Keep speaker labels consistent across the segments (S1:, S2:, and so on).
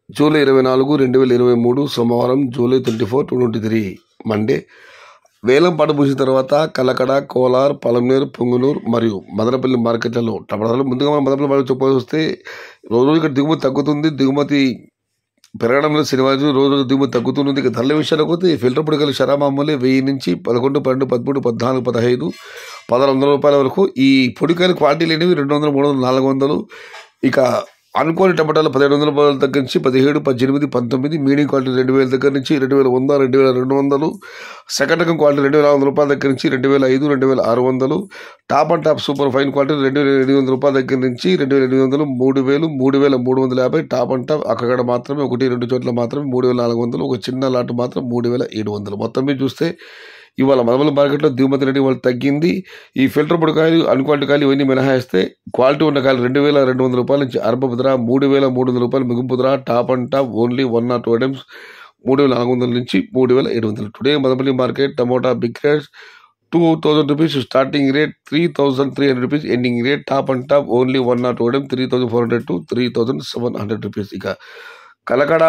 S1: July ఇరవై నాలుగు రెండు వేల ఇరవై మూడు సోమవారం July twenty four two twenty three Monday వేలం పాట ముగిసిన తర్వాత కలకడ కోలార్ పలమనేరు పొంగునూరు మరియు మదనపల్లి మార్కెట్లలో టమాటాలు ముందుగా మనం మదనపల్లి మార్కెట్ చెప్పాల్సి వస్తే రోజు రోజు ఇక్కడ దిగుమతి తగ్గుతుంది దిగుమతి పెరగడంలో శనివారం రోజు రోజు దిగుమతి తగ్గుతుంది ఇక ధరల విషయానికి వస్తే ఫిల్టర్ పొడికలు షరా మామూలే వెయ్యి నుంచి పదకొండు పన్నెండు పదమూడు పద్నాలుగు పదహైదు పదహారు వందల రూపాయల వరకు ఈ పొడికాయలు క్వాలిటీ లేనివి రెండు వందలు మూడు వందలు నాలుగు వందలు ఇక అనుకోని టమాటాలు పదిహేడు వందల రూపాయల దగ్గర నుంచి పదిహేడు పద్దెనిమిది పంతొమ్మిది మీడియం క్వాలిటీ రెండు వేల దగ్గర నుంచి రెండు వేల వంద రెండు వేల రెండు వందలు సెకండ్ రకం క్వాలిటీ రెండు వేల ఐదు వందల రూపాయల దగ్గర నుంచి రెండు వేల ఐదు రెండు వేల ఆరు వందలు top and top super fine quality రెండు వేల ఎనిమిది వందల రూపాయల దగ్గర నుంచి రెండు వేల ఎనిమిది వందలు మూడు వేలు మూడు వేల మూడు వందల యాభై టాప్ అండ్ టాప్ అక్కడ మాత్రమే ఒకటి రెండు చోట్ల మాత్రమే మూడు వేల నాలుగు వందలు ఒక చిన్న లాట్ మాత్రం మూడు వేల ఏడు వందలు మొత్తం మీద చూస్తే ఇవాళ మనమల మార్కెట్లో దిగుమతి రేటు ఇవాళ తగ్గింది ఈ ఫిల్టర్ పొడి కాయలు అన్క్వాలిటీ కాయలు ఇవన్నీ మినహాయిస్తే క్వాలిటీ ఉన్న కాయలు రెండు వేల రెండు వందల రూపాయల నుంచి అరబ ధర మూడు వేల మూడు వందల రూపాయలు మిగుంపు ధర top and top only one not two items మూడు వేల నాలుగు వందల నుంచి మూడు వేల ఏడు వందలు today Madanapalle market tomato big rates two thousand rupees starting rate three thousand three hundred rupees ending rate top and top only one not two item three thousand four hundred to three thousand seven hundred rupees ఇక కలకడ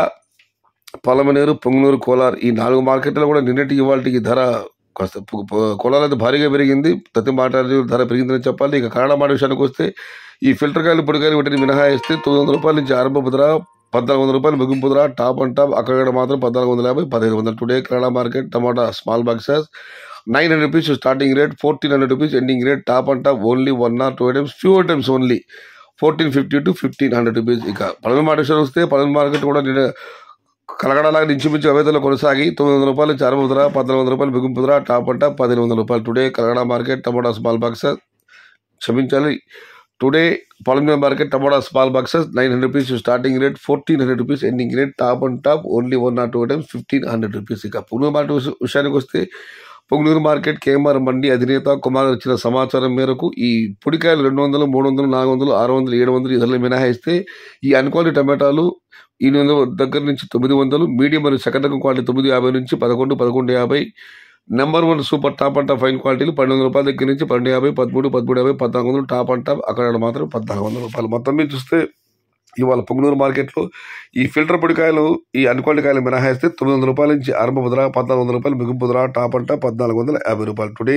S1: పలమనేరు పొంగునూరు కోలార్ ఈ నాలుగు మార్కెట్లో కూడా నిన్నటి ఇవాళకి ధర కాస్త పు- పు- కోలార్ అయితే భారీగా పెరిగింది ప్రతి మాట ధర పెరిగిందని చెప్పాలి ఇక కన్నడ మాట విషయానికి వస్తే ఈ ఫిల్టర్ కాయలు పొడికాయలు వీటిని మినహాయిస్తే తొమ్మిది వందల రూపాయల నుంచి ఆరంభపు ధర పద్నాలుగు వందల రూపాయలు ముగింపు ధర టాప్ అండ్ టాప్ అక్కడ మాత్రం పద్నాలుగు వందల యాభై పదిహేను వందలు today Kannada market tomato small boxes nine hundred rupees starting rate fourteen hundred rupees ending rate top and top only one or two items few items only fourteen fifty to fifteen hundred rupees ఇక Padava market విషయానికి వస్తే పడవ market కూడా నిన్న కలకడలాగా ఇంచుమించు అవేతలో కొనసాగి తొమ్మిది వందల రూపాయలు నుంచి అరవై ధర పద్నాలుగు వందల రూపాయలు బిగుంపు ధర టాప్ అంట పదిహేను వందల రూపాయలు today Kalakada market tomato small boxes క్షమించాలి today Polanjal market tomato small boxes nine hundred rupees starting rate fourteen hundred rupees ending rate top and top only one not two times fifteen hundred rupees ఇక Punganur market విష- విషయానికి వస్తే Punganur market KMR మండి అధినేత కుమార్ ఇచ్చిన సమాచారం మేరకు ఈ పొడికాయలు రెండు వందలు మూడు వందలు నాలుగు వందలు ఆరు వందలు ఏడు వందలు ఇతరులు మినహాయిస్తే ఈ అన్క్వాలిటీ టమాటాలు ఎనిమిది వందల దగ్గర నుంచి తొమ్మిది వందలు మీడియం మరియు సెకండ్ రకం క్వాలిటీ తొమ్మిది యాభై నుంచి పదకొండు పదకొండు యాభై number one super top and top fine క్వాలిటీలు పన్నెండు వందల రూపాయల దగ్గర నుంచి పన్నెండు యాభై పదమూడు పదమూడు యాభై పద్నాలుగు వందలు టాప్ అండ్ టాప్ అక్కడ మాత్రం పద్నాలుగు వందల రూపాయలు మొత్తం మీద చూస్తే ఇవాళ పొంగనూరు మార్కెట్లో ఈ ఫిల్టర్ పొడికాయలు ఈ అన్క్వాలిటీ కాయలు మినహాయిస్తే తొమ్మిది వందల రూపాయల నుంచి ఆరంభ ధర పద్నాలుగు వందల రూపాయలు మిగుంపు ధర టాప్ అండ్ టాప్ పద్నాలుగు వందల యాభై రూపాయలు today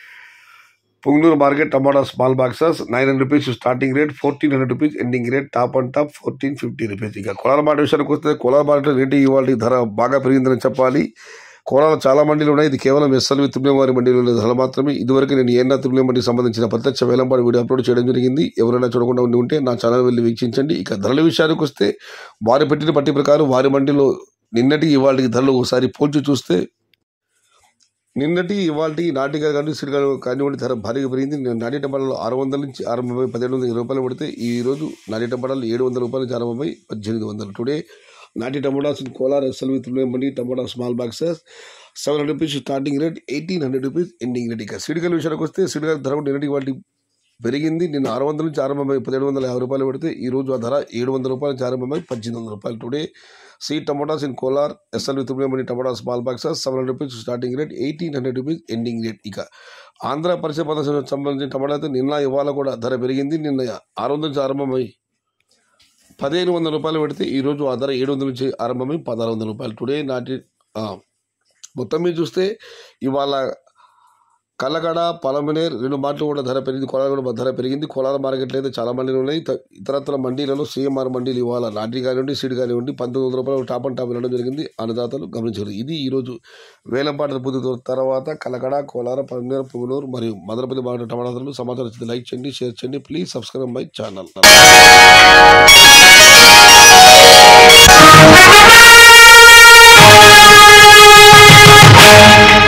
S1: Punganur market tomato small boxes nine hundred rupees starting rate fourteen hundred rupees ending rate top and top fourteen fifty rupees ఇక కోలార్ మార్కెట్ విషయానికి వస్తే కోలార్ మార్కెట్ రేటు ఇవాళ ధర బాగా పెరిగిందని చెప్పాలి కోలార్ చాలా మండీలు ఉన్నాయి ఇది కేవలం ఎస్ఎల్వి తిరుమల వారి మండీలో ఉన్న ధర మాత్రమే ఇదివరకు నేను ఏనా తిరుమల మండికి సంబంధించిన ప్రత్యక్ష వేలంపాడు వీడియో అప్లోడ్ చేయడం జరిగింది ఎవరైనా చూడకుండా ఉండి ఉంటే నా ఛానల్ వెళ్ళి వీక్షించండి ఇక ధరల విషయానికి వస్తే వారు పెట్టిన పట్టి ప్రకారం వారి మండీలో నిన్నటి ఇవాళకి ధరలు ఒకసారి పోల్చి చూస్తే నిన్నటి ఇవాళ నాటిగా కానీ సిరిగా కానివ్వండి ధర భారీగా పెరిగింది నిన్న నాటి టమాటాలు ఆరు వందల నుంచి ఆరు వందల పదిహేడు వందల ఇరవై రూపాయలు పడితే ఈ రోజు నాటి టమాటాలు ఏడు వందల రూపాయల నుంచి ఆరంభమై పద్దెనిమిది వందలు టుడే నాటి టమాటాస్ ఇన్ కోలార్ ఎస్ఎల్వి తిరుమలండి tomato small boxes seven hundred rupees starting rate eighteen hundred rupees ending rate ఇక సిడికల్ విషయానికి వస్తే సిడికల్ ధర కూడా నిన్నటి వాటి పెరిగింది నిన్న ఆరు వందల నుంచి ఆరంభమై పదిహేడు వందల యాభై రూపాయలు పడితే ఈ రోజు ఆ ధర ఏడు వందల రూపాయల నుంచి ఆరంభమై పద్దెనిమిది వందల రూపాయలు టుడే సీ టమాటాస్ ఇన్ కోలార్ ఎస్ఎల్వి తిరుమలని tomato small boxes seven hundred rupees starting rate eighteen hundred rupees ending rate ఇక ఆంధ్ర పరిచయ పదార్థాలకు సంబంధించిన టమాటా అయితే నిన్న ఇవాళ కూడా ధర పెరిగింది నిన్న ఆరు వందల నుంచి ఆరంభమై పదిహేను వందల రూపాయలు పెడితే ఈ రోజు ఆ ధర ఏడు వందల నుంచి ఆరంభమై పదహారు వందల రూపాయలు టుడే నాటి ఆ, మొత్తం మీద చూస్తే ఇవాళ కల్లగడ పలమనేర్ రెండు మాటలు కూడా ధర పెరిగింది కోలార్ కూడా ధర పెరిగింది కోలార్ మార్కెట్లో అయితే చాలా మండీలు ఉన్నాయి త- ఇతరత్ర మండీలలో సిఎంఆర్ మండీలు ఇవాళ నాటి కానివ్వండి సీడ్ కానివ్వండి పంతొమ్మిది వందల రూపాయలు టాప్ అండ్ టాప్ వెళ్ళడం జరిగింది అన్నదాతలు గమనించారు ఇది ఈ రోజు వేలంపాటల పూర్తి తర్వాత కలకడ కోలార పలమనేరు పుంగనూరు మరియు మదనపల్లి మార్కెట్ టమాటాలు సమాచారం ఇచ్చింది లైక్ చేయండి షేర్ చేయండి please subscribe my channel
S2: Thank you.